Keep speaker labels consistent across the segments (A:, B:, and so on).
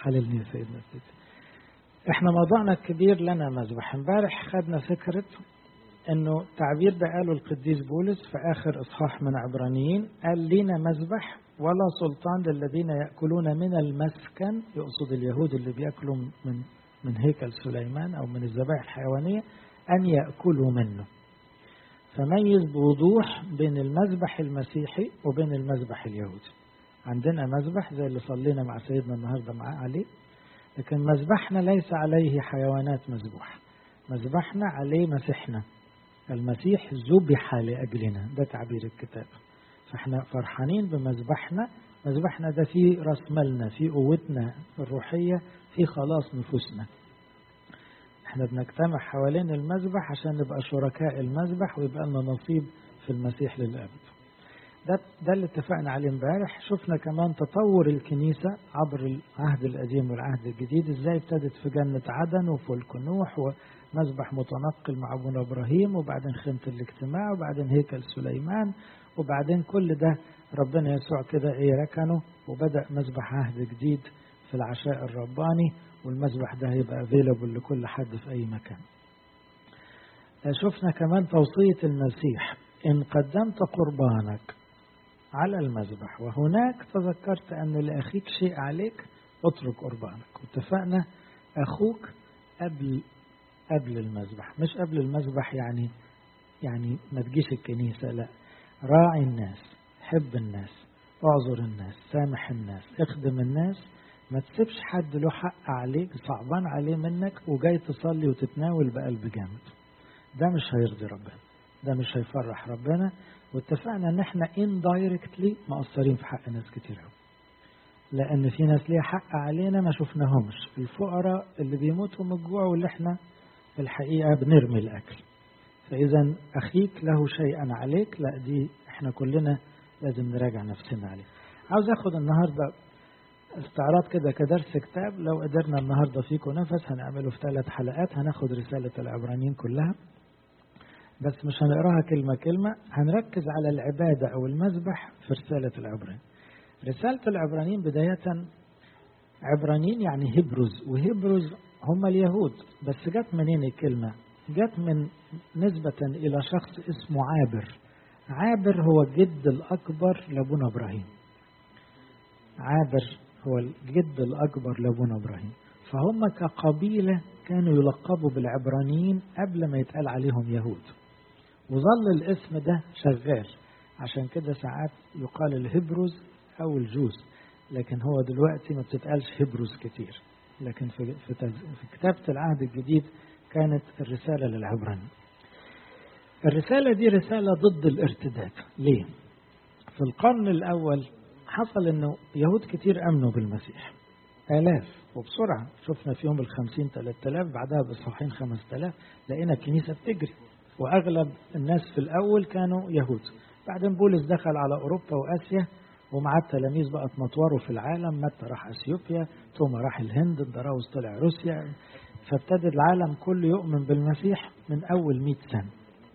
A: حللني يا سيدنا سيدي احنا موضوعنا الكبير لنا مذبح امبارح خدنا فكرة انه التعبير ده قاله القديس بولس في اخر اصحاح من عبرانيين قال لينا مذبح ولا سلطان للذين ياكلون من المسكن يقصد اليهود اللي بياكلوا من من هيكل سليمان او من الذبائح الحيوانيه ان ياكلوا منه فميز بوضوح بين المذبح المسيحي وبين المذبح اليهودي عندنا مذبح زي اللي صلينا مع سيدنا النهارده معاه عليه لكن مذبحنا ليس عليه حيوانات مذبوحه مذبحنا عليه مسيحنا المسيح ذبح لأجلنا ده تعبير الكتاب فاحنا فرحانين بمذبحنا مذبحنا ده فيه راس مالنا فيه قوتنا الروحية فيه خلاص نفوسنا احنا بنجتمع حوالين المذبح عشان نبقى شركاء المذبح ويبقى لنا نصيب في المسيح للأبد ده ده اللي اتفقنا عليه امبارح شفنا كمان تطور الكنيسة عبر العهد القديم والعهد الجديد ازاي ابتدت في جنة عدن وفلك نوح ومذبح متنقل مع ابونا ابراهيم وبعدين خيمة الاجتماع وبعدين هيكل سليمان وبعدين كل ده ربنا يسوع كده ايه ركنه وبدأ مذبح عهد جديد في العشاء الرباني والمذبح ده هيبقى افيلابل لكل حد في اي مكان شفنا كمان توصية المسيح إن قدمت قربانك على المذبح وهناك تذكرت أن لأخيك شيء عليك اترك قربانك واتفقنا أخوك قبل قبل المذبح مش قبل المذبح يعني يعني ما تجيش الكنيسة لا راعي الناس حب الناس اعذر الناس سامح الناس اخدم الناس ما تسيبش حد له حق عليك صعبان عليه منك وجاي تصلي وتتناول بقلب جامد ده مش هيرضي ربنا ده مش هيفرح ربنا واتفقنا ان احنا اندايركتلي مقصرين في حق ناس كتير قوي لان في ناس ليها حق علينا ما شفناهمش الفقراء اللي بيموتوا من الجوع واللي احنا في الحقيقه بنرمي الاكل فاذا اخيك له شيئا عليك لا دي احنا كلنا لازم نراجع نفسنا عليه عاوز اخد النهارده استعراض كده كدرس كتاب لو قدرنا النهارده فيكم نفس هنعمله في ثلاث حلقات هناخد رساله العبرانيين كلها بس مش هنقراها كلمة كلمة هنركز على العبادة أو المذبح في رسالة العبرانيين رسالة العبرانيين بداية عبرانيين يعني هبرز وهبرز هم اليهود بس جت منين الكلمة جت من نسبة إلى شخص اسمه عابر عابر هو الجد الأكبر لأبونا إبراهيم عابر هو الجد الأكبر لأبونا إبراهيم فهم كقبيلة كانوا يلقبوا بالعبرانيين قبل ما يتقال عليهم يهود وظل الاسم ده شغال عشان كده ساعات يقال الهبروز او الجوز لكن هو دلوقتي ما بتتقالش هبروز كتير لكن في, في, في كتابة العهد الجديد كانت الرسالة للعبراني الرسالة دي رسالة ضد الارتداد ليه؟ في القرن الأول حصل أنه يهود كتير أمنوا بالمسيح آلاف وبسرعة شفنا في يوم الخمسين ثلاثة آلاف بعدها بإصحاحين خمسة آلاف لقينا الكنيسة بتجري وأغلب الناس في الأول كانوا يهود بعدين بولس دخل على أوروبا وآسيا ومع التلاميذ بقى اتنطوروا في العالم متى راح اثيوبيا توما راح الهند الدراوس طلع روسيا فابتدى العالم كله يؤمن بالمسيح من أول مئة سنة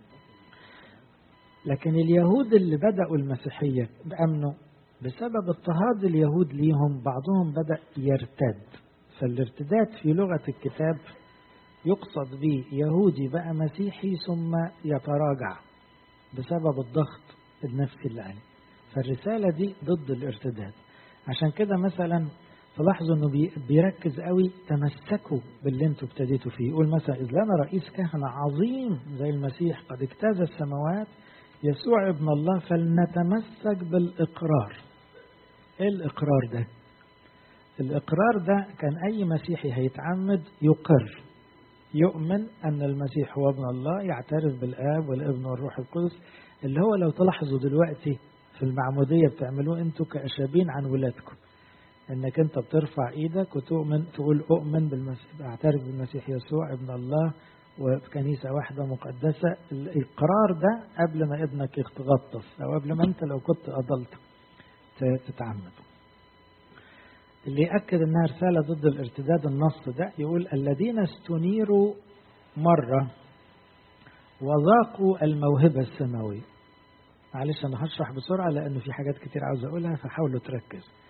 A: لكن اليهود اللي بدأوا المسيحية أمنوا بسبب اضطهاد اليهود ليهم بعضهم بدأ يرتد فالارتداد في لغة الكتاب يقصد به يهودي بقى مسيحي ثم يتراجع بسبب الضغط النفسي اللي عليه فالرسالة دي ضد الارتداد عشان كده مثلا تلاحظوا انه بيركز قوي تمسكوا باللي انتوا ابتديتوا فيه يقول مثلا اذ لنا رئيس كهنة عظيم زي المسيح قد اجتاز السماوات يسوع ابن الله فلنتمسك بالاقرار ايه الاقرار ده الاقرار ده كان اي مسيحي هيتعمد يقر يؤمن ان المسيح هو ابن الله يعترف بالاب والابن والروح القدس اللي هو لو تلاحظوا دلوقتي في المعموديه بتعملوه انتوا كاشابين عن ولادكم انك انت بترفع ايدك وتؤمن تقول اؤمن بالمسيح اعترف بالمسيح يسوع ابن الله وكنيسه واحده مقدسه الاقرار ده قبل ما ابنك يتغطس او قبل ما انت لو كنت اضلت تتعمد اللي يأكد انها رسالة ضد الارتداد النص ده يقول الذين استنيروا مرة وذاقوا الموهبة السماوية معلش انا هشرح بسرعة لانه في حاجات كتير عاوز اقولها فحاولوا تركز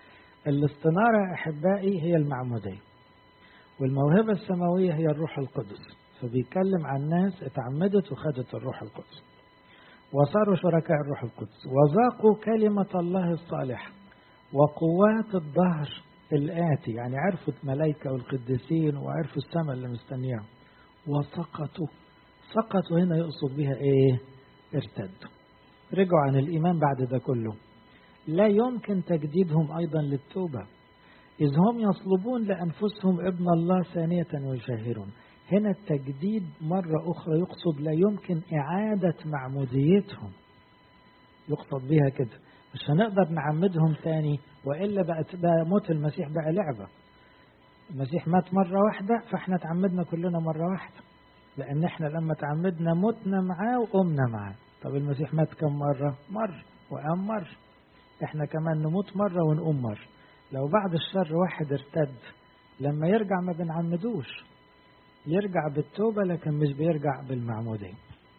A: الاستنارة يا أحبائي هي المعمودية والموهبة السماوية هي الروح القدس فبيتكلم عن ناس اتعمدت وخدت الروح القدس وصاروا شركاء الروح القدس وذاقوا كلمة الله الصالحة وقوات الظهر الآتي يعني عرفوا الملائكة والقديسين وعرفوا السماء اللي مستنياهم وسقطوا سقطوا هنا يقصد بها ايه ارتدوا رجعوا عن الإيمان بعد ده كله لا يمكن تجديدهم أيضا للتوبة إذ هم يصلبون لأنفسهم ابن الله ثانية ويشهرون هنا التجديد مرة أخرى يقصد لا يمكن إعادة معموديتهم يقصد بها كده مش هنقدر نعمدهم تاني وإلا بقت بقى موت المسيح بقى لعبة المسيح مات مرة واحدة فاحنا تعمدنا كلنا مرة واحدة لأن احنا لما تعمدنا متنا معاه وقمنا معاه طب المسيح مات كم مرة؟ مرة وقام مرة احنا كمان نموت مرة ونقوم مرة لو بعد الشر واحد ارتد لما يرجع ما بنعمدوش يرجع بالتوبة لكن مش بيرجع بالمعمودية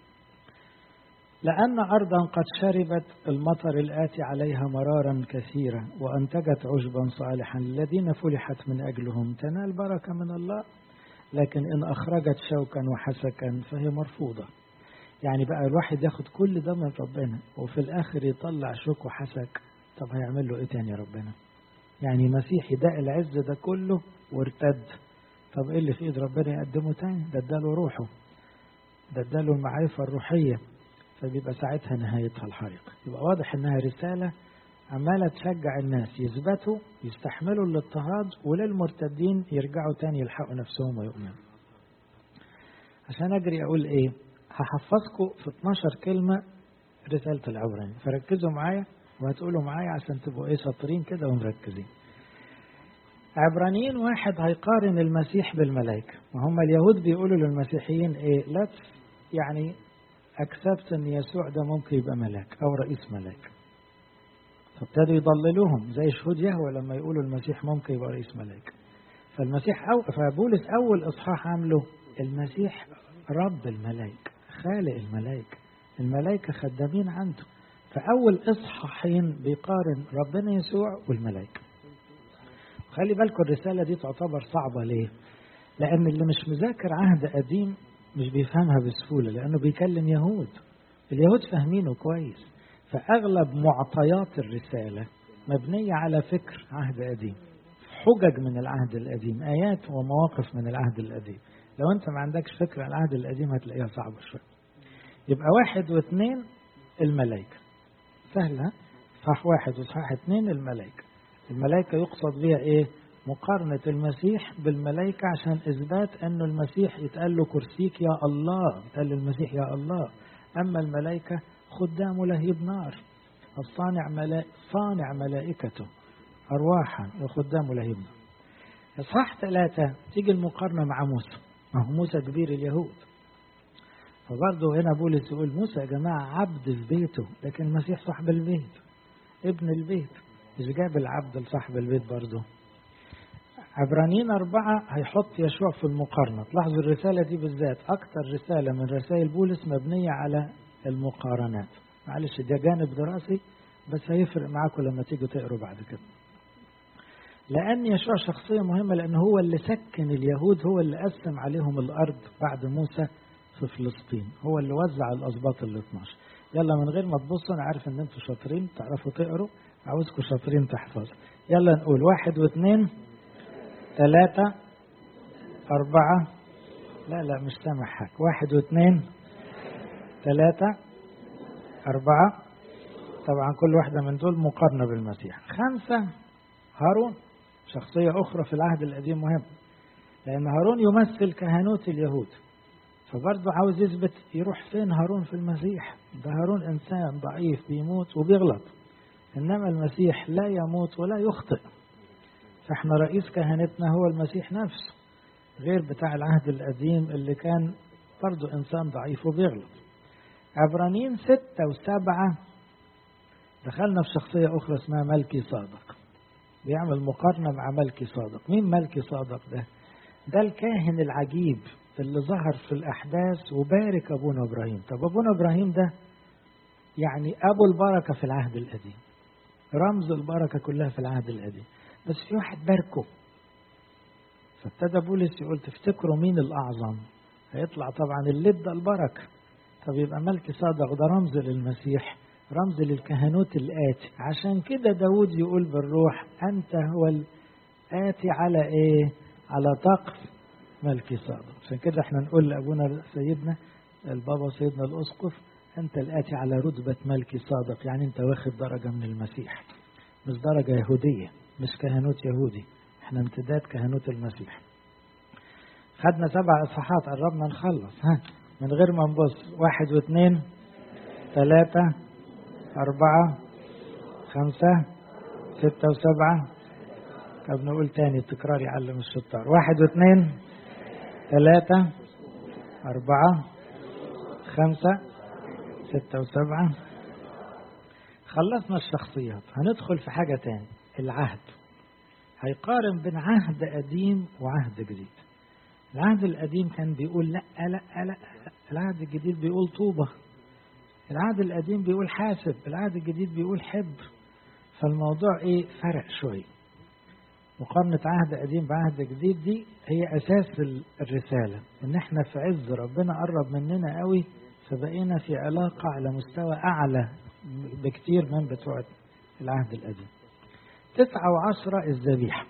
A: لأن أرضا قد شربت المطر الآتي عليها مرارا كثيرا وأنتجت عشبا صالحا الذين فلحت من أجلهم تنال بركة من الله لكن إن أخرجت شوكا وحسكا فهي مرفوضة يعني بقى الواحد ياخد كل ده من ربنا وفي الآخر يطلع شوك وحسك طب هيعمل له إيه تاني ربنا يعني مسيح يداء العز ده كله وارتد طب إيه اللي في إيد ربنا يقدمه تاني ده اداله روحه ده اداله المعرفة الروحية فبيبقى ساعتها نهايتها الحريق يبقى واضح إنها رسالة عمالة تشجع الناس يثبتوا يستحملوا الاضطهاد وللمرتدين يرجعوا تاني يلحقوا نفسهم ويؤمنوا عشان أجري أقول إيه هحفظكم في 12 كلمة رسالة العبراني فركزوا معايا وهتقولوا معايا عشان تبقوا ايه شاطرين كده ومركزين عبرانيين واحد هيقارن المسيح بالملائكة وهم اليهود بيقولوا للمسيحيين ايه لا يعني اكسبت ان يسوع ده ممكن يبقى ملاك او رئيس ملاك فابتدوا يضللوهم زي شهود يهوى لما يقولوا المسيح ممكن يبقى رئيس ملاك فالمسيح أو فبولس اول اصحاح عامله المسيح رب الملائكة خالق الملائكة الملائكة خدامين عنده فأول إصحاحين بيقارن ربنا يسوع والملائكة خلي بالكم الرسالة دي تعتبر صعبة ليه لأن اللي مش مذاكر عهد قديم مش بيفهمها بسهولة لأنه بيكلم يهود اليهود فاهمينه كويس فأغلب معطيات الرسالة مبنية على فكر عهد قديم حجج من العهد القديم آيات ومواقف من العهد القديم لو أنت ما عندكش فكرة عن العهد القديم هتلاقيها صعبة شوية يبقى واحد واثنين الملائكة سهلة صح واحد وصح اثنين الملائكة الملائكة يقصد بها ايه مقارنة المسيح بالملائكة عشان إثبات أنه المسيح يتقال له كرسيك يا الله يتقال للمسيح يا الله أما الملائكة خدام لهيب نار الصانع ملائكة صانع ملائكته أرواحا وخدام لهيب نار إصحاح ثلاثة تيجي المقارنة مع موسى ما هو موسى كبير اليهود فبرضه هنا بولس يقول موسى يا جماعة عبد في بيته لكن المسيح صاحب البيت ابن البيت مش جاب العبد لصاحب البيت برضه عبرانيين أربعة هيحط يشوع في المقارنة تلاحظوا الرسالة دي بالذات أكتر رسالة من رسائل بولس مبنية على المقارنات معلش ده جانب دراسي بس هيفرق معاكم لما تيجوا تقروا بعد كده لأن يشوع شخصية مهمة لأن هو اللي سكن اليهود هو اللي قسم عليهم الأرض بعد موسى في فلسطين هو اللي وزع الأسباط ال 12 يلا من غير ما تبصوا أنا عارف إن أنتوا شاطرين تعرفوا تقروا عاوزكم شاطرين تحفظوا يلا نقول واحد واثنين ثلاثة أربعة لا لا مش سامع حاجة واحد واثنين ثلاثة أربعة طبعا كل واحدة من دول مقارنة بالمسيح خمسة هارون شخصية أخرى في العهد القديم مهم لأن هارون يمثل كهنوت اليهود فبرضه عاوز يثبت يروح فين هارون في المسيح ده هارون إنسان ضعيف بيموت وبيغلط إنما المسيح لا يموت ولا يخطئ فإحنا رئيس كهنتنا هو المسيح نفسه غير بتاع العهد القديم اللي كان برضه إنسان ضعيف وبيغلط عبرانيين ستة وسبعة دخلنا في شخصية أخرى اسمها ملكي صادق بيعمل مقارنة مع ملكي صادق مين ملكي صادق ده ده الكاهن العجيب اللي ظهر في الأحداث وبارك أبونا إبراهيم طب أبونا إبراهيم ده يعني أبو البركة في العهد القديم رمز البركة كلها في العهد القديم بس في واحد باركه فابتدى بولس يقول تفتكروا مين الأعظم هيطلع طبعا اللي ادى البركة طب يبقى ملك صادق ده رمز للمسيح رمز للكهنوت الآتي عشان كده داود يقول بالروح أنت هو الآتي على إيه على طقس ملك صادق عشان كده احنا نقول لأبونا سيدنا البابا سيدنا الأسقف أنت الآتي على رتبة ملك صادق يعني أنت واخد درجة من المسيح مش درجة يهودية مش كهنوت يهودي احنا امتداد كهنوت المسيح خدنا سبع اصحاحات قربنا نخلص ها من غير ما نبص واحد واثنين ثلاثة أربعة خمسة ستة وسبعة طب نقول تاني التكرار يعلم الشطار واحد واثنين ثلاثة أربعة خمسة ستة وسبعة خلصنا الشخصيات هندخل في حاجة تاني العهد هيقارن بين عهد قديم وعهد جديد العهد القديم كان بيقول لا لا لا, لا. العهد الجديد بيقول طوبة العهد القديم بيقول حاسب العهد الجديد بيقول حب فالموضوع ايه فرق شوي مقارنة عهد قديم بعهد جديد دي هي أساس الرسالة إن إحنا في عز ربنا قرب مننا قوي فبقينا في علاقة على مستوى أعلى بكتير من بتوع العهد القديم تسعة وعشرة الذبيحة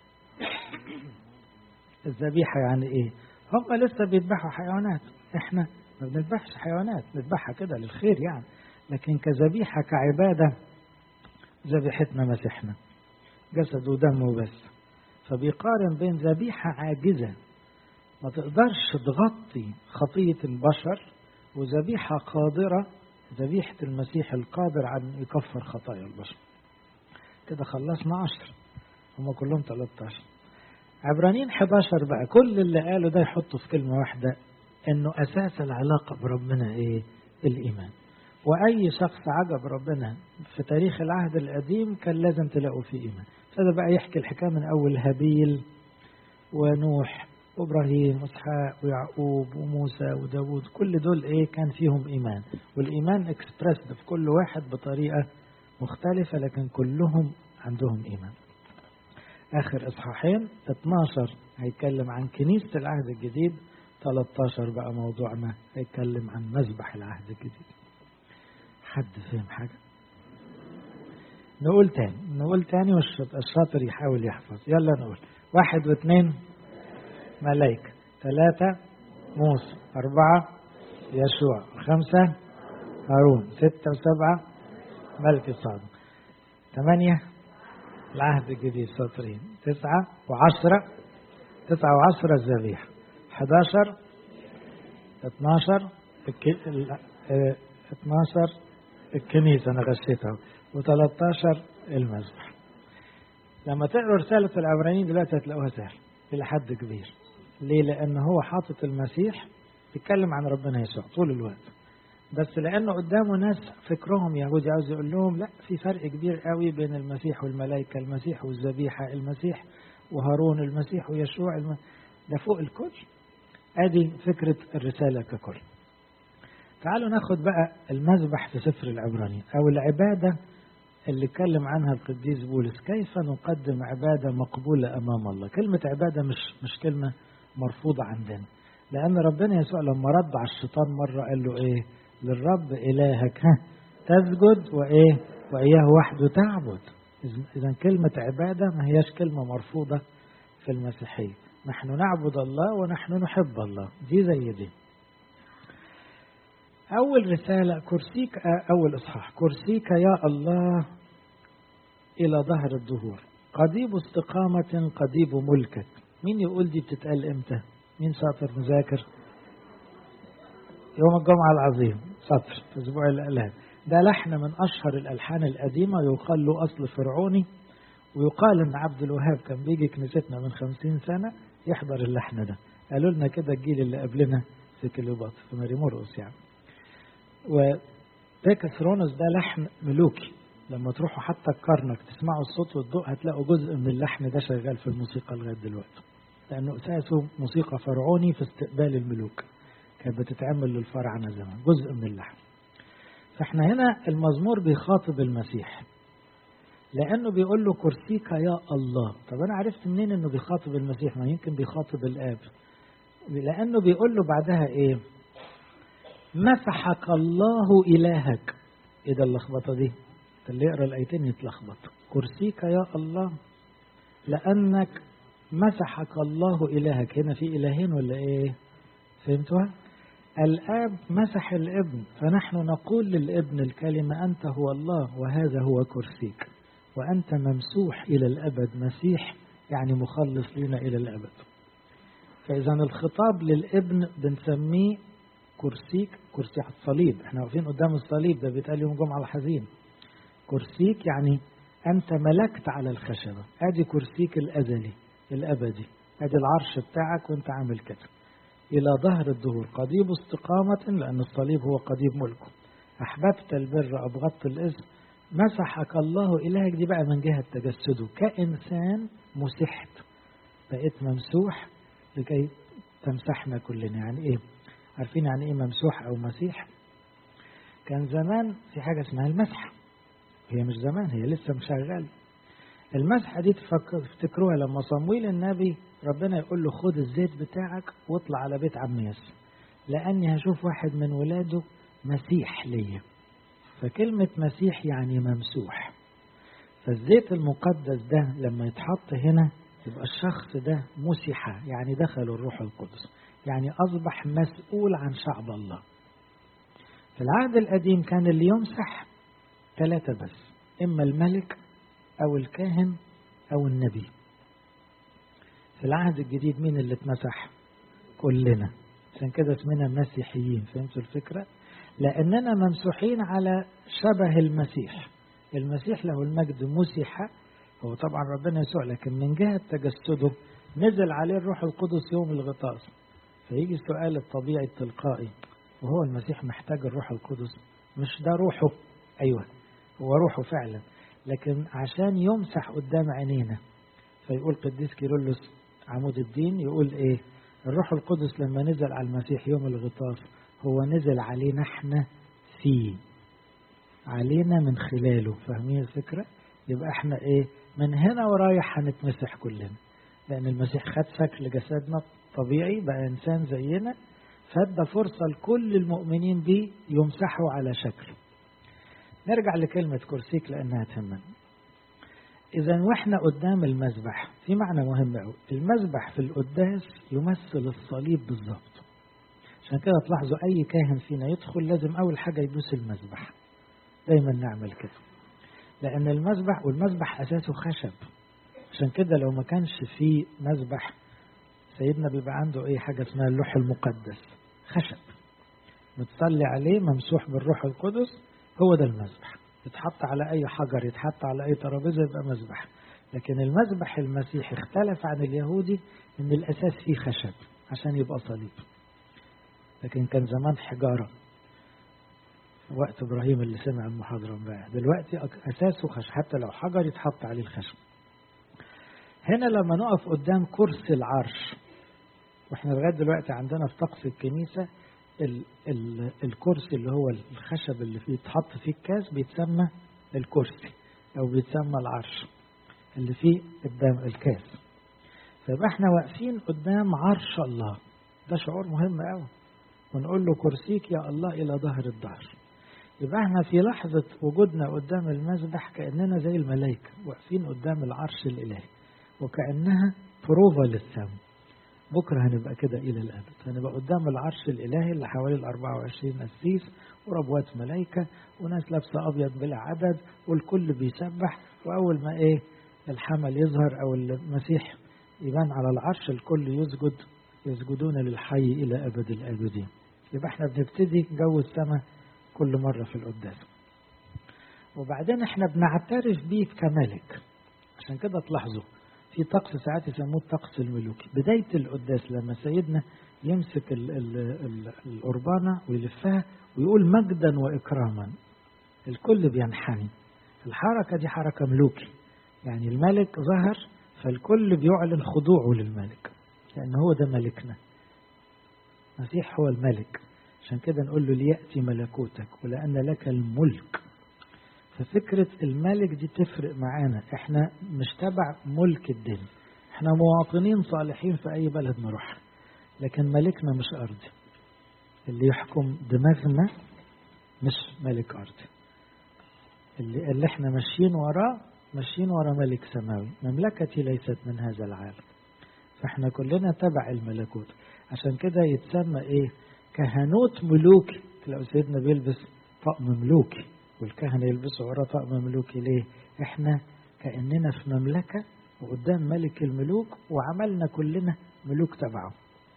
A: الذبيحة يعني إيه هم لسه بيذبحوا حيوانات إحنا ما بنذبحش حيوانات نذبحها كده للخير يعني لكن كذبيحة كعبادة ذبيحتنا مسيحنا جسد ودم بس فبيقارن بين ذبيحة عاجزة ما تقدرش تغطي خطية البشر وذبيحة قادرة ذبيحة المسيح القادر عن يكفر خطايا البشر كده خلصنا عشر هم كلهم 13 عبرانيين 11 بقى كل اللي قاله ده يحطه في كلمة واحدة انه اساس العلاقة بربنا ايه الايمان واي شخص عجب ربنا في تاريخ العهد القديم كان لازم تلاقوا فيه ايمان فده بقى يحكي الحكاية من اول هابيل ونوح وابراهيم واسحاق ويعقوب وموسى وداود كل دول ايه كان فيهم ايمان والايمان اكسبرسد في كل واحد بطريقه مختلفه لكن كلهم عندهم ايمان اخر اصحاحين 12 هيتكلم عن كنيسه العهد الجديد 13 بقى موضوعنا هيتكلم عن مذبح العهد الجديد حد فهم حاجه نقول تاني نقول تاني والشاطر يحاول يحفظ يلا نقول واحد واثنين ملائكة ثلاثة موسى أربعة يشوع خمسة هارون ستة وسبعة ملك الصادق ثمانية العهد الجديد سطرين تسعة وعشرة تسعة وعشرة الذبيحة 11 12 الك... ال... اه... 12 الكنيسة أنا غشيتها و13 المذبح لما تقروا رسالة العبرانيين دلوقتي هتلاقوها سهل إلى حد كبير ليه؟ لأن هو حاطط المسيح بيتكلم عن ربنا يسوع طول الوقت بس لأنه قدامه ناس فكرهم يهودي عاوز يقول لهم لا في فرق كبير قوي بين المسيح والملائكة المسيح والذبيحة المسيح وهارون المسيح ويشوع الم... ده فوق الكل ادي فكرة الرسالة ككل تعالوا ناخد بقى المذبح في سفر العبرانيين او العبادة اللي اتكلم عنها القديس بولس كيف نقدم عبادة مقبولة امام الله كلمة عبادة مش مش كلمة مرفوضة عندنا لان ربنا يسوع لما رد على الشيطان مرة قال له ايه للرب الهك ها تسجد وايه واياه وحده تعبد اذا كلمة عبادة ما هياش كلمة مرفوضة في المسيحية نحن نعبد الله ونحن نحب الله دي زي دي أول رسالة كرسيك أول إصحاح كرسيك يا الله إلى ظهر الدهور قضيب استقامة قضيب ملكك مين يقول دي بتتقال إمتى مين شاطر مذاكر يوم الجمعة العظيم سطر في أسبوع الألهام ده لحن من أشهر الألحان القديمة يقال له أصل فرعوني ويقال إن عبد الوهاب كان بيجي كنيستنا من خمسين سنة يحضر اللحن ده قالوا لنا كده الجيل اللي قبلنا في كليوباترا في ماري مرقس يعني وبيكاثرونوس ده لحن ملوكي لما تروحوا حتى الكرنك تسمعوا الصوت والضوء هتلاقوا جزء من اللحن ده شغال في الموسيقى لغايه دلوقتي لانه اساسه موسيقى فرعوني في استقبال الملوك كانت بتتعمل للفراعنه زمان جزء من اللحن فاحنا هنا المزمور بيخاطب المسيح لأنه بيقول له كرسيك يا الله طب أنا عرفت منين أنه بيخاطب المسيح ما يمكن بيخاطب الآب لأنه بيقول له بعدها إيه مسحك الله إلهك إيه ده اللخبطة دي اللي يقرأ الآيتين يتلخبط كرسيك يا الله لأنك مسحك الله إلهك هنا في إلهين ولا إيه فهمتوها الآب مسح الابن فنحن نقول للابن الكلمة أنت هو الله وهذا هو كرسيك وأنت ممسوح إلى الأبد مسيح يعني مخلص لنا إلى الأبد فإذا الخطاب للابن بنسميه كرسيك كرسي الصليب احنا واقفين قدام الصليب ده بيتقال يوم جمعة الحزين كرسيك يعني أنت ملكت على الخشبة أدي كرسيك الأزلي الأبدي أدي العرش بتاعك وأنت عامل كده إلى ظهر الدهور قضيب استقامة لأن الصليب هو قضيب ملكه أحببت البر أبغضت الإثم مسحك الله إلهك دي بقى من جهة تجسده كإنسان مسحت بقيت ممسوح لكي تمسحنا كلنا يعني إيه عارفين يعني إيه ممسوح أو مسيح كان زمان في حاجة اسمها المسح هي مش زمان هي لسه مشغل المسحة دي تفتكروها لما صمويل النبي ربنا يقول له خد الزيت بتاعك واطلع على بيت عم ياسر لأني هشوف واحد من ولاده مسيح ليا فكلمة مسيح يعني ممسوح فالزيت المقدس ده لما يتحط هنا يبقى الشخص ده مسح يعني دخل الروح القدس يعني أصبح مسؤول عن شعب الله في العهد القديم كان اللي يمسح ثلاثة بس إما الملك أو الكاهن أو النبي في العهد الجديد مين اللي اتمسح كلنا عشان كده اسمنا مسيحيين فهمتوا الفكرة لأننا ممسوحين على شبه المسيح المسيح له المجد مسح هو طبعا ربنا يسوع لكن من جهة تجسده نزل عليه الروح القدس يوم الغطاس فيجي السؤال الطبيعي التلقائي وهو المسيح محتاج الروح القدس مش ده روحه أيوه هو روحه فعلا لكن عشان يمسح قدام عينينا فيقول قديس كيرلس عمود الدين يقول ايه الروح القدس لما نزل على المسيح يوم الغطاس هو نزل علينا احنا فيه علينا من خلاله فاهمين الفكرة يبقى احنا ايه من هنا ورايح هنتمسح كلنا لان المسيح خد شكل جسدنا طبيعي بقى انسان زينا فادى فرصة لكل المؤمنين بيه يمسحوا على شكله نرجع لكلمة كرسيك لأنها تهمنا إذا وإحنا قدام المذبح في معنى مهم أوي المذبح في القداس يمثل الصليب بالظبط عشان كده تلاحظوا أي كاهن فينا يدخل لازم أول حاجة يدوس المذبح دايما نعمل كده لأن المذبح والمذبح أساسه خشب عشان كده لو ما كانش فيه مذبح سيدنا بيبقى عنده أي حاجة اسمها اللوح المقدس خشب متصلي عليه ممسوح بالروح القدس هو ده المذبح يتحط على أي حجر يتحط على أي ترابيزة يبقى مذبح لكن المذبح المسيحي اختلف عن اليهودي إن الأساس فيه خشب عشان يبقى صليب لكن كان زمان حجارة وقت إبراهيم اللي سمع المحاضرة امبارح دلوقتي أساسه خشب حتى لو حجر يتحط عليه الخشب هنا لما نقف قدام كرسي العرش واحنا لغايه دلوقتي عندنا في طقس الكنيسه ال ال الكرسي اللي هو الخشب اللي فيه يتحط فيه الكاس بيتسمى الكرسي او بيتسمى العرش اللي فيه قدام الكاس فيبقى احنا واقفين قدام عرش الله ده شعور مهم قوي ونقول له كرسيك يا الله الى ظهر الدهر يبقى احنا في لحظة وجودنا قدام المذبح كأننا زي الملائكة واقفين قدام العرش الإلهي وكأنها بروفا للسم بكرة هنبقى كده إلى الأبد هنبقى قدام العرش الإلهي اللي حوالي ال 24 قسيس وربوات ملائكة وناس لابسة أبيض بلا عدد والكل بيسبح وأول ما إيه الحمل يظهر أو المسيح يبان على العرش الكل يسجد يسجدون للحي إلى أبد الآبدين يبقى احنا بنبتدي جو السماء كل مرة في القداس وبعدين احنا بنعترف بيه كملك عشان كده تلاحظوا في طقس ساعات يسموه الطقس الملوكي بداية القداس لما سيدنا يمسك ال ال ال القربانة ويلفها ويقول مجدا وإكراما الكل بينحني الحركة دي حركة ملوكي يعني الملك ظهر فالكل بيعلن خضوعه للملك لأن هو ده ملكنا المسيح هو الملك عشان كده نقول له ليأتي ملكوتك ولأن لك الملك ففكرة الملك دي تفرق معانا احنا مش تبع ملك الدنيا احنا مواطنين صالحين في اي بلد نروح لكن ملكنا مش ارضي اللي يحكم دماغنا مش ملك ارضي اللي, اللي احنا ماشيين وراه ماشيين ورا ملك سماوي مملكتي ليست من هذا العالم فاحنا كلنا تبع الملكوت عشان كده يتسمى ايه كهنوت ملوكي تلاقوا سيدنا بيلبس طقم ملوكي والكهنة يلبسوا وراه طقم ملوكي ليه احنا كأننا في مملكة وقدام ملك الملوك وعملنا كلنا ملوك تبعه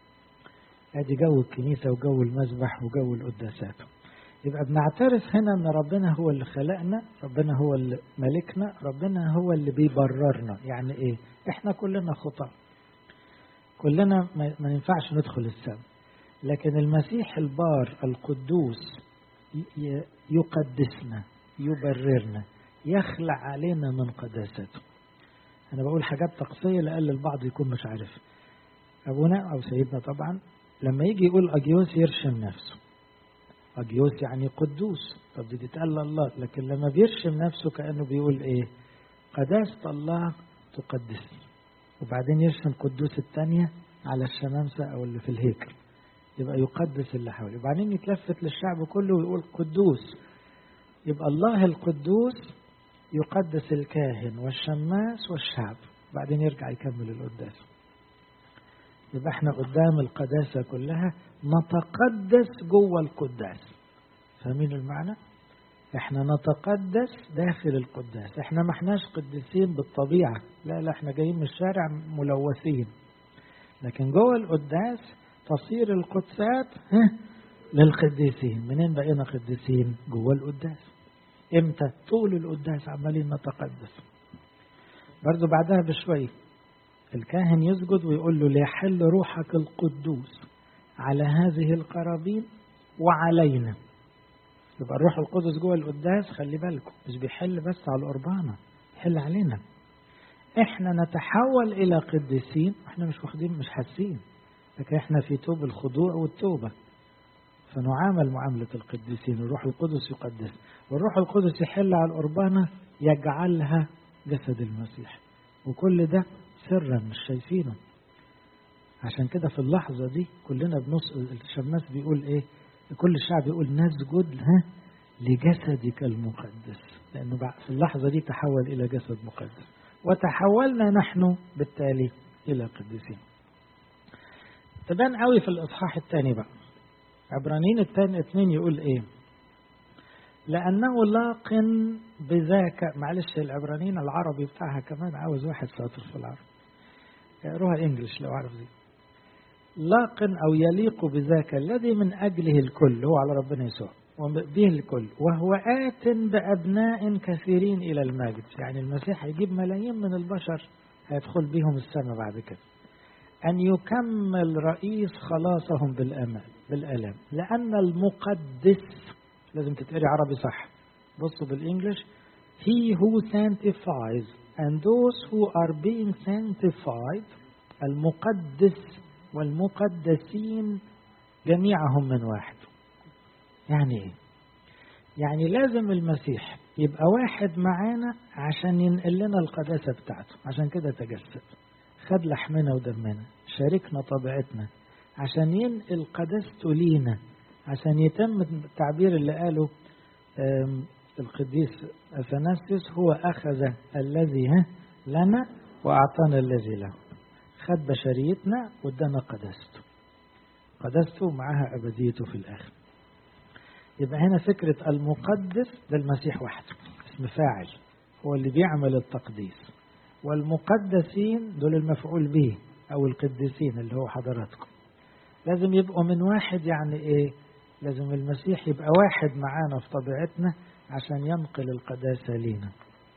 A: ادي جو الكنيسة وجو المذبح وجو القداسات يبقى بنعترف هنا ان ربنا هو اللي خلقنا ربنا هو اللي ملكنا ربنا هو اللي بيبررنا يعني ايه احنا كلنا خطأ كلنا ما ينفعش ندخل السماء لكن المسيح البار القدوس يقدسنا يبررنا يخلع علينا من قداسته أنا بقول حاجات تقصية لأقل البعض يكون مش عارف أبونا أو سيدنا طبعا لما يجي يقول أجيوس يرشم نفسه أجيوس يعني قدوس طب دي تتقال الله لكن لما بيرشم نفسه كأنه بيقول إيه قداسة الله تقدسني وبعدين يرسم قدوس الثانية على الشمامسة أو اللي في الهيكل يبقى يقدس اللي حوله وبعدين يتلفت للشعب كله ويقول قدوس يبقى الله القدوس يقدس الكاهن والشماس والشعب بعدين يرجع يكمل القداس يبقى احنا قدام القداسة كلها نتقدس جوه القداس فاهمين المعنى؟ احنا نتقدس داخل القداس احنا ما احناش قديسين بالطبيعة لا لا احنا جايين من الشارع ملوثين لكن جوه القداس تصير القدسات للقديسين منين بقينا قديسين جوه القداس امتى طول القداس عمالين نتقدس برضو بعدها بشوية الكاهن يسجد ويقول له ليحل روحك القدوس على هذه القرابين وعلينا يبقى الروح القدس جوه القداس خلي بالكم مش بيحل بس على القربانة يحل علينا احنا نتحول الى قديسين احنا مش واخدين مش حاسين لكن احنا في توب الخضوع والتوبة فنعامل معاملة القديسين الروح القدس يقدس والروح القدس يحل على القربانة يجعلها جسد المسيح وكل ده سرا مش شايفينه عشان كده في اللحظة دي كلنا بنص الشماس بيقول ايه كل الشعب يقول نسجد ها لجسدك المقدس لأنه في اللحظة دي تحول إلى جسد مقدس وتحولنا نحن بالتالي إلى قديسين تبان قوي في الإصحاح الثاني بقى عبرانيين الثاني اثنين يقول إيه لأنه لاق بذاك معلش العبرانيين العربي بتاعها كمان عاوز واحد شاطر في العربي روها انجلش لو عارف دي لاق أو يليق بذاك الذي من أجله الكل هو على ربنا يسوع وبه الكل وهو آت بأبناء كثيرين إلى المجد يعني المسيح هيجيب ملايين من البشر هيدخل بهم السماء بعد كده أن يكمل رئيس خلاصهم بالأمان بالألام لأن المقدس لازم تتقري عربي صح بصوا بالإنجلش he who sanctifies and those who are being sanctified المقدس والمقدسين جميعهم من واحد يعني ايه يعني لازم المسيح يبقى واحد معانا عشان ينقل لنا القداسة بتاعته عشان كده تجسد خد لحمنا ودمنا شاركنا طبيعتنا عشان ينقل قداسته لينا عشان يتم التعبير اللي قاله القديس أثناسيوس هو أخذ الذي لنا وأعطانا الذي له خد بشريتنا وادانا قداسته قداسته معها أبديته في الآخر يبقى هنا فكرة المقدس ده المسيح وحده اسم فاعل هو اللي بيعمل التقديس والمقدسين دول المفعول به أو القديسين اللي هو حضراتكم لازم يبقوا من واحد يعني إيه لازم المسيح يبقى واحد معانا في طبيعتنا عشان ينقل القداسة لينا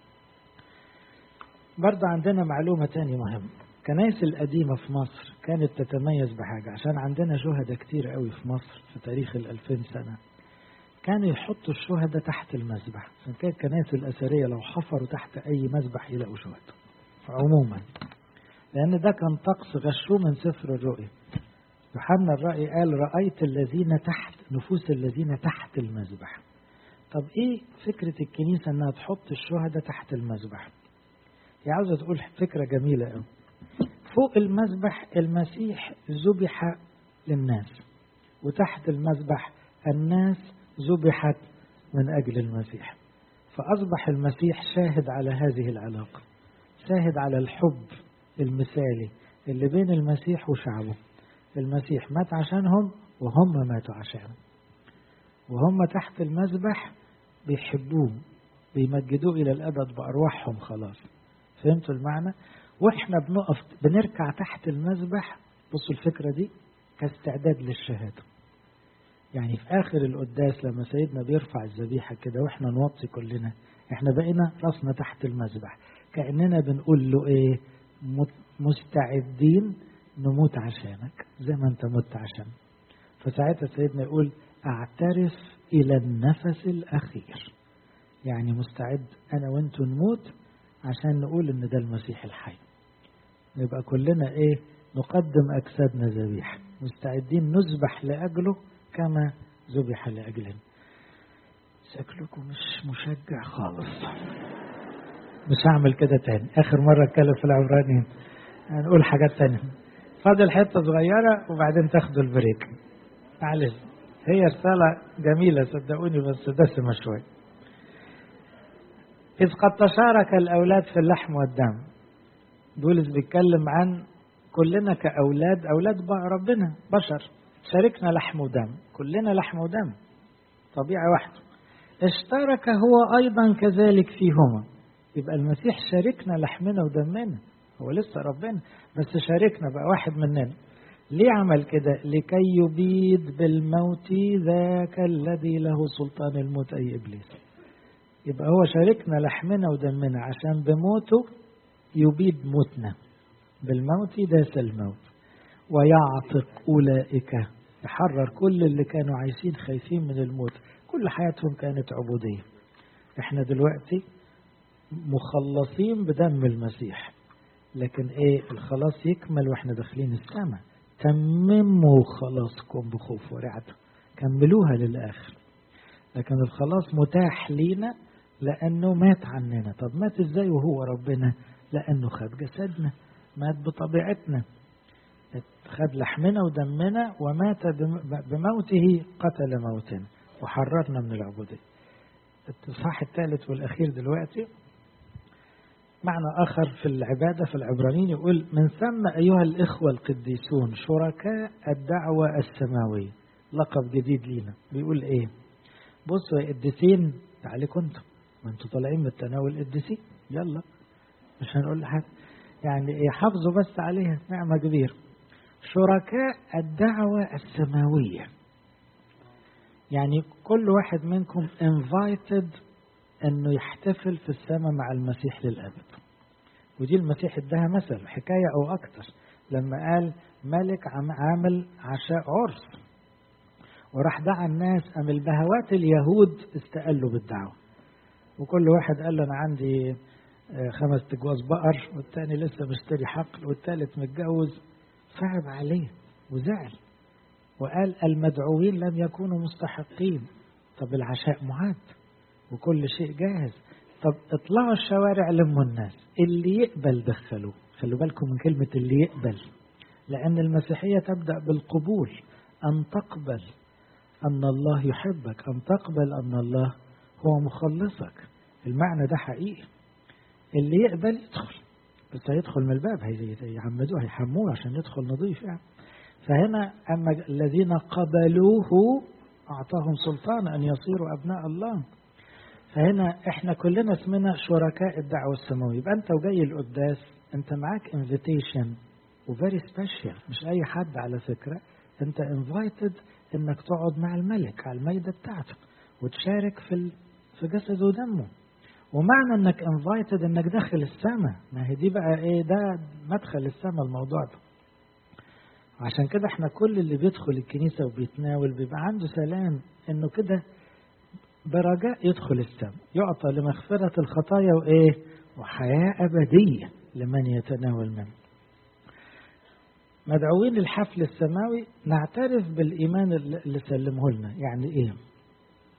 A: برضه عندنا معلومة تانية مهمة الكنائس القديمة في مصر كانت تتميز بحاجة عشان عندنا شهداء كتير قوي في مصر في تاريخ الألفين سنة كانوا يحطوا الشهداء تحت المذبح عشان كده الكنائس الأثرية لو حفروا تحت أي مذبح يلاقوا شهداء عموما لأن ده كان طقس غشوه من سفر الرؤيا يوحنا الرأي قال رأيت الذين تحت نفوس الذين تحت المذبح طب ايه فكرة الكنيسة انها تحط الشهداء تحت المذبح هي عاوزة تقول فكرة جميلة قوي فوق المذبح المسيح ذبح للناس وتحت المذبح الناس ذبحت من أجل المسيح فأصبح المسيح شاهد على هذه العلاقة شاهد على الحب المثالي اللي بين المسيح وشعبه المسيح مات عشانهم وهم ماتوا عشانه وهم تحت المذبح بيحبوه بيمجدوه إلى الأبد بأرواحهم خلاص فهمتوا المعنى وإحنا بنقف بنركع تحت المذبح بصوا الفكرة دي كاستعداد للشهادة يعني في آخر القداس لما سيدنا بيرفع الذبيحة كده وإحنا نوطي كلنا إحنا بقينا راسنا تحت المذبح كأننا بنقول له إيه مستعدين نموت عشانك زي ما أنت مت عشان فساعتها سيدنا يقول أعترف إلى النفس الأخير يعني مستعد أنا وأنتوا نموت عشان نقول إن ده المسيح الحي نبقى كلنا إيه نقدم أجسادنا ذبيحة مستعدين نذبح لأجله كما ذبح لأجلنا شكلكم مش مشجع خالص مش هعمل كده تاني آخر مرة اتكلم في العبرانيين هنقول حاجات تانية فاضل حتة صغيرة وبعدين تاخدوا البريك معلش هي رسالة جميلة صدقوني بس دسمة شوي إذ قد تشارك الأولاد في اللحم والدم بولس بيتكلم عن كلنا كأولاد أولاد بقى ربنا بشر شاركنا لحم ودم كلنا لحم ودم طبيعة واحدة اشترك هو أيضا كذلك فيهما يبقى المسيح شاركنا لحمنا ودمنا هو لسه ربنا بس شاركنا بقى واحد مننا ليه عمل كده لكي يبيد بالموت ذاك الذي له سلطان الموت أي إبليس يبقى هو شاركنا لحمنا ودمنا عشان بموته يبيد موتنا بالموت داس الموت ويعتق أولئك يحرر كل اللي كانوا عايشين خايفين من الموت كل حياتهم كانت عبودية احنا دلوقتي مخلصين بدم المسيح لكن ايه الخلاص يكمل واحنا داخلين السماء تمموا خلاصكم بخوف ورعب كملوها للآخر لكن الخلاص متاح لينا لأنه مات عننا طب مات ازاي وهو ربنا لأنه خد جسدنا مات بطبيعتنا خد لحمنا ودمنا ومات بموته قتل موتنا وحررنا من العبودية التصحاح الثالث والأخير دلوقتي معنى آخر في العبادة في العبرانيين يقول من ثم أيها الإخوة القديسون شركاء الدعوة السماوية لقب جديد لينا بيقول إيه بصوا يا قديسين تعالوا انتم ما انتوا طالعين من التناول قديسين يلا مش هنقول لحد يعني ايه حافظوا بس عليها نعمة كبيرة شركاء الدعوة السماوية يعني كل واحد منكم invited انه يحتفل في السماء مع المسيح للابد ودي المسيح اداها مثل حكايه او اكتر لما قال ملك عامل عشاء عرس وراح دعا الناس ام البهوات اليهود استقلوا بالدعوه وكل واحد قال له انا عندي خمس تجواز بقر والتاني لسه مشتري حقل والتالت متجوز صعب عليه وزعل وقال المدعوين لم يكونوا مستحقين طب العشاء معد وكل شيء جاهز طب اطلعوا الشوارع لموا الناس اللي يقبل دخلوه خلوا بالكم من كلمة اللي يقبل لأن المسيحية تبدأ بالقبول أن تقبل أن الله يحبك أن تقبل أن الله هو مخلصك المعنى ده حقيقي اللي يقبل يدخل بس هيدخل من الباب هيعمدوه هيحموه عشان يدخل نظيف يعني فهنا أما الذين قبلوه أعطاهم سلطان أن يصيروا أبناء الله فهنا احنا كلنا اسمنا شركاء الدعوة السماوية يبقى انت وجاي القداس انت معاك انفيتيشن وفيري سبيشال مش اي حد على فكرة انت انفايتد انك تقعد مع الملك على الميدة بتاعته وتشارك في في جسده ودمه ومعنى انك انفايتد انك داخل السماء ما هي دي بقى ايه ده مدخل السماء الموضوع ده عشان كده احنا كل اللي بيدخل الكنيسة وبيتناول بيبقى عنده سلام انه كده برجاء يدخل السماء يعطى لمغفرة الخطايا وإيه وحياة أبدية لمن يتناول منه مدعوين للحفل السماوي نعترف بالإيمان اللي سلمه لنا يعني إيه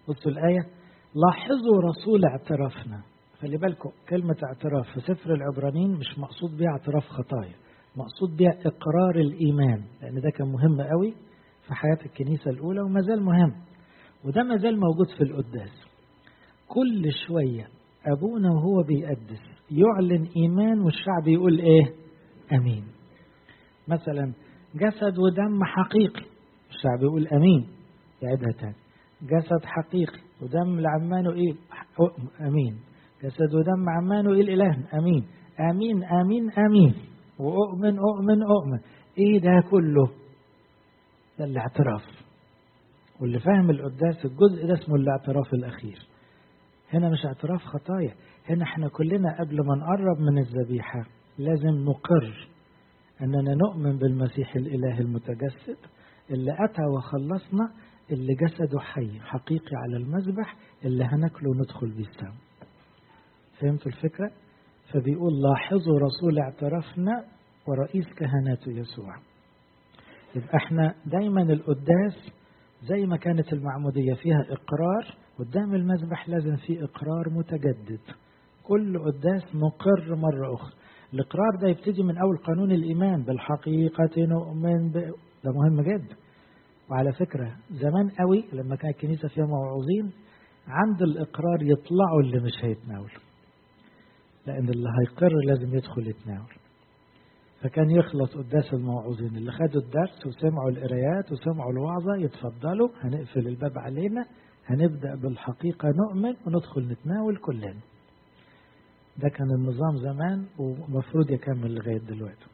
A: بصوا الآية لاحظوا رسول اعترافنا خلي بالكم كلمة اعتراف في سفر العبرانيين مش مقصود بها اعتراف خطايا مقصود بها إقرار الإيمان لأن ده كان مهم قوي في حياة الكنيسة الأولى وما زال مهم وده ما زال موجود في القداس كل شوية أبونا وهو بيقدس يعلن إيمان والشعب يقول إيه أمين مثلا جسد ودم حقيقي الشعب يقول أمين يعيدها تاني جسد حقيقي ودم لعمانه إيه أمين جسد ودم عمانه إيه الإله أمين آمين آمين آمين وأؤمن أؤمن أؤمن إيه ده كله ده الاعتراف واللي فاهم القداس الجزء ده اسمه الاعتراف الأخير هنا مش اعتراف خطايا هنا احنا كلنا قبل ما نقرب من الذبيحة لازم نقر أننا نؤمن بالمسيح الإله المتجسد اللي أتى وخلصنا اللي جسده حي حقيقي على المذبح اللي هناكله وندخل بيه السماء فهمتوا الفكرة؟ فبيقول لاحظوا رسول اعترافنا ورئيس كهناته يسوع يبقى احنا دايما القداس زي ما كانت المعمودية فيها إقرار قدام المذبح لازم في إقرار متجدد كل قداس نقر مرة أخرى الإقرار ده يبتدي من أول قانون الإيمان بالحقيقة نؤمن ب... ده مهم جدا وعلى فكرة زمان قوي لما كانت الكنيسة فيها موعوظين عند الإقرار يطلعوا اللي مش هيتناولوا لأن اللي هيقر لازم يدخل يتناول فكان يخلص قداس الموعوظين اللي خدوا الدرس وسمعوا القرايات وسمعوا الوعظة يتفضلوا هنقفل الباب علينا هنبدأ بالحقيقة نؤمن وندخل نتناول كلنا ده كان النظام زمان ومفروض يكمل لغاية دلوقتي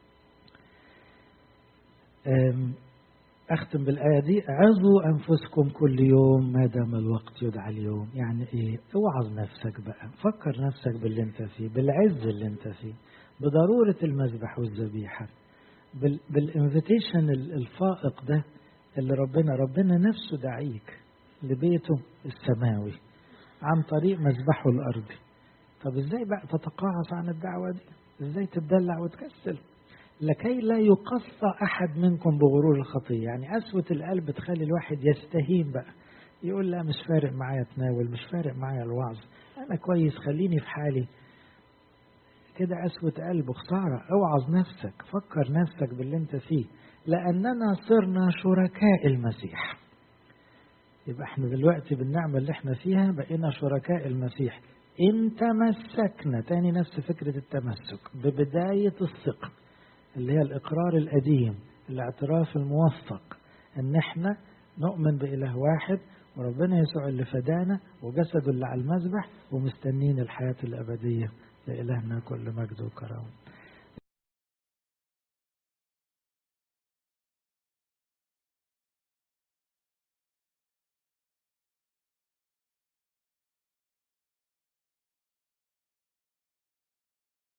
A: أختم بالآية دي عظوا أنفسكم كل يوم ما دام الوقت يدعى اليوم يعني إيه اوعظ نفسك بقى فكر نفسك باللي انت فيه بالعز اللي انت فيه بضرورة المذبح والذبيحة بالانفيتيشن الفائق ده اللي ربنا ربنا نفسه دعيك لبيته السماوي عن طريق مذبحه الأرضي طب ازاي بقى تتقاعس عن الدعوة دي ازاي تدلع وتكسل لكي لا يقصى أحد منكم بغرور الخطية يعني قسوة القلب تخلي الواحد يستهين بقى يقول لا مش فارق معايا اتناول مش فارق معايا الوعظ أنا كويس خليني في حالي كده قسوة قلب خسارة اوعظ نفسك فكر نفسك باللي انت فيه لأننا صرنا شركاء المسيح يبقى احنا دلوقتي بالنعمة اللي احنا فيها بقينا شركاء المسيح إن تمسكنا تاني نفس فكرة التمسك ببداية الثقة اللي هي الإقرار القديم الاعتراف الموثق إن إحنا نؤمن بإله واحد وربنا يسوع اللي فدانا وجسده اللي على المذبح ومستنين الحياة الأبدية لإلهنا كل مجد وكرامة